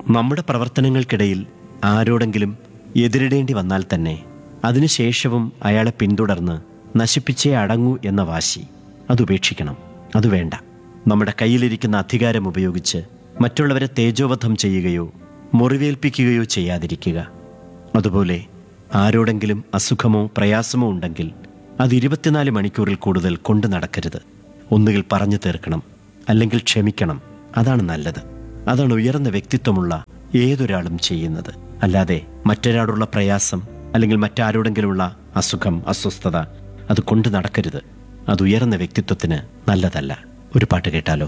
നമ്മുടെ പ്രവർത്തനങ്ങൾക്കിടയിൽ ആരോടെങ്കിലും എതിരിടേണ്ടി വന്നാൽ തന്നെ അതിനുശേഷവും അയാളെ പിന്തുടർന്ന് നശിപ്പിച്ചേ അടങ്ങൂ എന്ന വാശി അതുപേക്ഷിക്കണം അത് വേണ്ട നമ്മുടെ കയ്യിലിരിക്കുന്ന അധികാരം ഉപയോഗിച്ച് മറ്റുള്ളവരെ തേജോവധം ചെയ്യുകയോ മുറിവേൽപ്പിക്കുകയോ ചെയ്യാതിരിക്കുക അതുപോലെ ആരോടെങ്കിലും അസുഖമോ പ്രയാസമോ ഉണ്ടെങ്കിൽ അത് ഇരുപത്തിനാല് മണിക്കൂറിൽ കൂടുതൽ കൊണ്ടു നടക്കരുത് ഒന്നുകിൽ പറഞ്ഞു തീർക്കണം അല്ലെങ്കിൽ ക്ഷമിക്കണം അതാണ് നല്ലത് അതാണ് ഉയർന്ന വ്യക്തിത്വമുള്ള ഏതൊരാളും ചെയ്യുന്നത് അല്ലാതെ മറ്റൊരാളുള്ള പ്രയാസം അല്ലെങ്കിൽ മറ്റാരോടെങ്കിലുമുള്ള അസുഖം അസ്വസ്ഥത അത് കൊണ്ടു നടക്കരുത് അത് ഉയർന്ന വ്യക്തിത്വത്തിന് നല്ലതല്ല ഒരു പാട്ട് കേട്ടാലോ